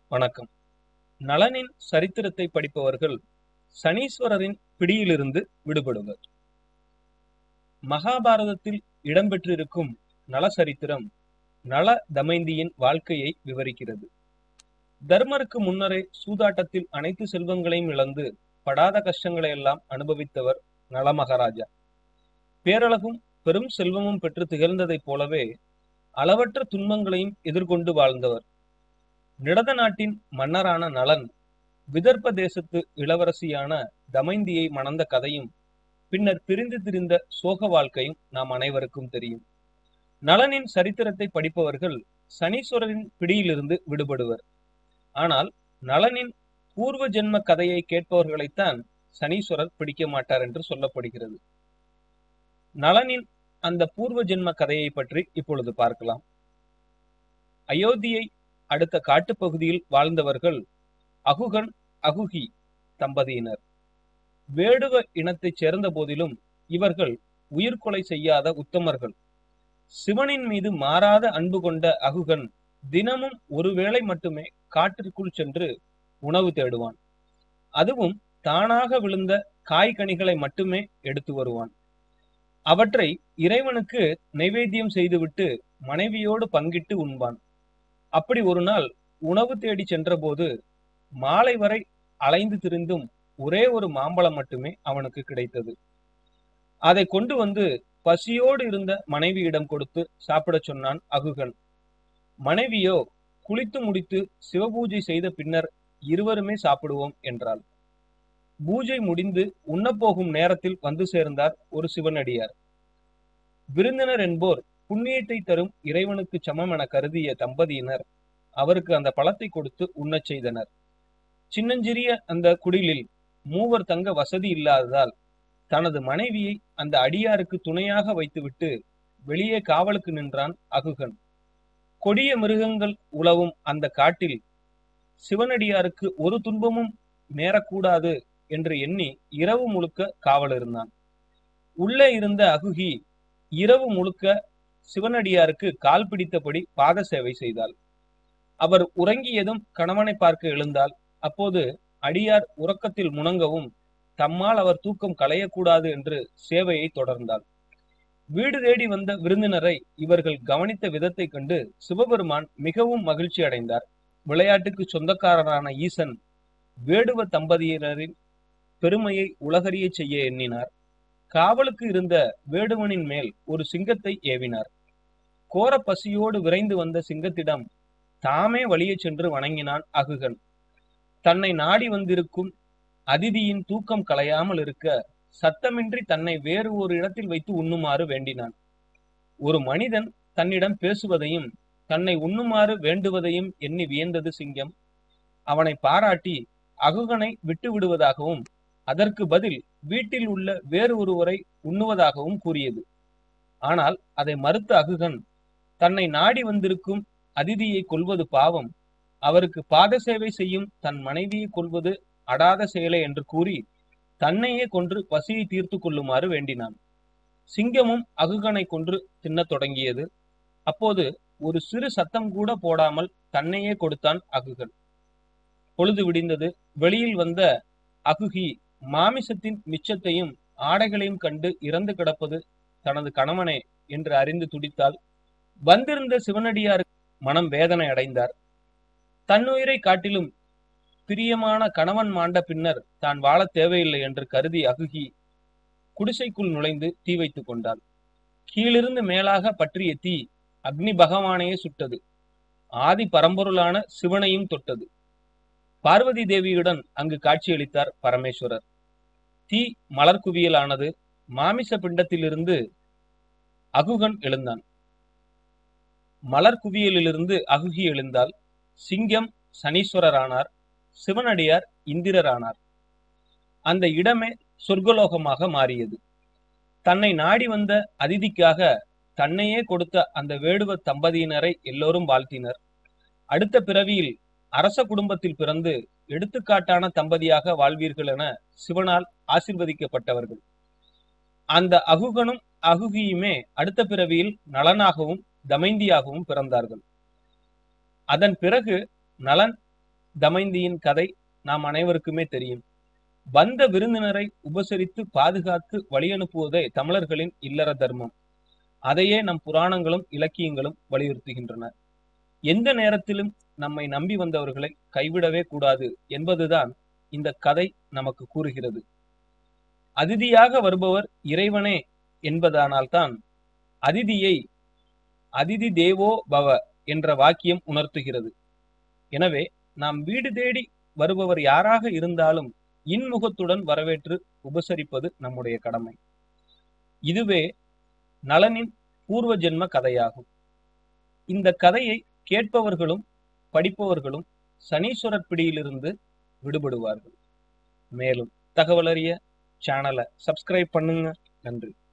வணக்கம் நளனின் சரித்திரத்தை படிப்பவர்கள் சனீஸ்வரரின் பிடியிலிருந்து விடுபடுவர் மகாபாரதத்தில் இடம்பெற்றிருக்கும் நல சரித்திரம் நல தமைந்தியின் வாழ்க்கையை விவரிக்கிறது தர்மருக்கு முன்னரே சூதாட்டத்தில் அனைத்து செல்வங்களையும் இழந்து படாத கஷ்டங்களை எல்லாம் அனுபவித்தவர் நல மகாராஜா பேரழகும் பெரும் செல்வமும் பெற்று திகழ்ந்ததைப் போலவே அளவற்ற துன்பங்களையும் எதிர்கொண்டு வாழ்ந்தவர் நிடத நாட்டின் மன்னரான நலன் விதர்ப்ப தேசத்து இளவரசியான தமைந்தியை மணந்த கதையும் பின்னர் பிரிந்து திரிந்த சோக வாழ்க்கையும் நாம் அனைவருக்கும் தெரியும் நலனின் சரித்திரத்தை படிப்பவர்கள் சனீஸ்வரரின் பிடியிலிருந்து விடுபடுவர் ஆனால் நலனின் பூர்வ ஜென்ம கதையை கேட்பவர்களைத்தான் சனீஸ்வரர் பிடிக்க மாட்டார் என்று சொல்லப்படுகிறது நலனின் அந்த பூர்வ ஜென்ம கதையை பற்றி இப்பொழுது பார்க்கலாம் அயோத்தியை அடுத்த காட்டுப்பகுதியில் வாழ்ந்தவர்கள் அகுகன் அகுகி தம்பதியினர் வேடுவ இனத்தைச் சேர்ந்த போதிலும் இவர்கள் உயிர்கொலை செய்யாத உத்தமர்கள் சிவனின் மீது மாறாத அன்பு கொண்ட அகுகன் தினமும் ஒருவேளை மட்டுமே காட்டிற்குள் சென்று உணவு தேடுவான் அதுவும் தானாக விழுந்த காய்கனிகளை மட்டுமே எடுத்து வருவான் அவற்றை இறைவனுக்கு நைவேத்தியம் செய்துவிட்டு மனைவியோடு பங்கிட்டு உண்பான் அப்படி ஒரு நாள் உணவு தேடி சென்றபோது மாலை வரை அலைந்து திரிந்தும் ஒரே ஒரு மாம்பழம் மட்டுமே அவனுக்கு கிடைத்தது அதை கொண்டு வந்து பசியோடு இருந்த மனைவியிடம் கொடுத்து சாப்பிடச் சொன்னான் அகுகன் மனைவியோ குளித்து முடித்து சிவபூஜை செய்த பின்னர் இருவருமே சாப்பிடுவோம் என்றாள் பூஜை முடிந்து உண்ணப்போகும் நேரத்தில் வந்து சேர்ந்தார் ஒரு சிவனடியார் விருந்தினர் என்போர் புண்ணியத்தை தரும் இறைவனுக்கு சமம் என கருதிய தம்பதியினர் அவருக்கு அந்த பழத்தை கொடுத்து உண்ணச் செய்தனர் சின்னஞ்சிறிய அந்த குடிலில் மூவர் தங்க வசதி இல்லாததால் தனது மனைவியை அந்த அடியாருக்கு துணையாக வைத்துவிட்டு வெளியே காவலுக்கு நின்றான் அகுகன் கொடிய மிருகங்கள் உழவும் அந்த காட்டில் சிவனடியாருக்கு ஒரு துன்பமும் நேரக்கூடாது என்று எண்ணி இரவு முழுக்க காவல் இருந்தான் உள்ளே இருந்த அகுகி இரவு முழுக்க சிவனடியாருக்கு கால் பிடித்தபடி பாத சேவை செய்தாள் அவர் உறங்கியதும் கணவனை பார்க்க எழுந்தால் அப்போது அடியார் உறக்கத்தில் முணங்கவும் தம்மால் அவர் தூக்கம் களையக்கூடாது என்று சேவையை தொடர்ந்தாள் வீடு தேடி வந்த விருந்தினரை இவர்கள் கவனித்த விதத்தை கண்டு சிவபெருமான் மிகவும் மகிழ்ச்சி அடைந்தார் விளையாட்டுக்கு சொந்தக்காரரான ஈசன் வேடுவ தம்பதியினரின் பெருமையை உலகறிய செய்ய எண்ணினார் காவலுக்கு இருந்த வேடுவனின் மேல் ஒரு சிங்கத்தை ஏவினார் கோர பசியோடு விரைந்து வந்த சிங்கத்திடம் தாமே வழியே சென்று வணங்கினான் அகுகன் தன்னை நாடி வந்திருக்கும் அதிதியின் தூக்கம் கலையாமல் இருக்க சத்தமின்றி தன்னை வேறு ஒரு இடத்தில் வைத்து உண்ணுமாறு வேண்டினான் ஒரு மனிதன் தன்னிடம் பேசுவதையும் தன்னை உண்ணுமாறு வேண்டுவதையும் எண்ணி வியந்தது சிங்கம் அவனை பாராட்டி அகுகனை விட்டு விடுவதாகவும் அதற்கு பதில் வீட்டில் உள்ள வேறு ஒருவரை உண்ணுவதாகவும் கூறியது ஆனால் அதை மறுத்த அகுகன் தன்னை நாடி வந்திருக்கும் அதிதியை கொல்வது பாவம் அவருக்கு பாத சேவை செய்யும் தன் மனைவியை கொல்வது அடாத செயலை என்று கூறி தன்னையே கொன்று பசியை தீர்த்து கொள்ளுமாறு வேண்டினான் சிங்கமும் அகுகனை கொன்று தின்னத் தொடங்கியது அப்போது ஒரு சிறு சத்தம் கூட போடாமல் தன்னையே கொடுத்தான் அகுகன் பொழுது விடிந்தது வெளியில் வந்த அகுகி மாமிசத்தின் மிச்சத்தையும் ஆடைகளையும் கண்டு இறந்து கிடப்பது தனது கணவனே என்று அறிந்து துடித்தால் வந்திருந்த சிவனடியார் மனம் வேதனை அடைந்தார் தன்னுயிரை காட்டிலும் பிரியமான கணவன் மாண்ட பின்னர் தான் வாழ தேவையில்லை என்று கருதி அகுகி குடிசைக்குள் நுழைந்து தீ வைத்துக் கொண்டாள் கீழிருந்து மேலாக பற்றிய தீ அக்னி பகவானையே சுட்டது ஆதி பரம்பொருளான சிவனையும் தொட்டது பார்வதி தேவியுடன் அங்கு காட்சியளித்தார் பரமேஸ்வரர் தீ மலர் குவியலானது மாமிச பிண்டத்திலிருந்து அகுகன் எழுந்தான் மலர் குவியலிலிருந்து அகுகி எழுந்தால் சிங்கம் சனீஸ்வரரானார் சிவனடியார் இந்திரரானார் அந்த இடமே சொர்க்கலோகமாக மாறியது தன்னை நாடி வந்த அதிதிக்காக தன்னையே கொடுத்த அந்த வேடுவ தம்பதியினரை எல்லோரும் வாழ்த்தினர் அடுத்த பிறவியில் அரச குடும்பத்தில் பிறந்து எடுத்துக்காட்டான தம்பதியாக வாழ்வீர்கள் என சிவனால் ஆசிர்வதிக்கப்பட்டவர்கள் அந்த அகுகனும் அகுகியுமே அடுத்த பிறவியில் நலனாகவும் தமைந்தியாகவும் பிறந்தார்கள் அதன் பிறகு நலன் தமைந்தியின் கதை நாம் அனைவருக்குமே தெரியும் வந்த விருந்தினரை உபசரித்து பாதுகாத்து வழியனுப்புவதே தமிழர்களின் இல்லற தர்மம் அதையே நம் புராணங்களும் இலக்கியங்களும் வலியுறுத்துகின்றன எந்த நேரத்திலும் நம்மை நம்பி வந்தவர்களை கைவிடவே கூடாது என்பதுதான் இந்த கதை நமக்கு கூறுகிறது அதிதியாக வருபவர் இறைவனே என்பதானால்தான் அதிதியை அதிதி தேவோ பவ என்ற வாக்கியம் உணர்த்துகிறது எனவே நாம் வீடு தேடி வருபவர் யாராக இருந்தாலும் இன்முகத்துடன் வரவேற்று உபசரிப்பது நம்முடைய கடமை இதுவே நலனின் பூர்வ ஜென்ம கதையாகும் இந்த கதையை கேட்பவர்களும் படிப்பவர்களும் சனீஸ்வரர் பிடியிலிருந்து விடுபடுவார்கள் மேலும் தகவலறிய சேனலை சப்ஸ்கிரைப் பண்ணுங்க நன்றி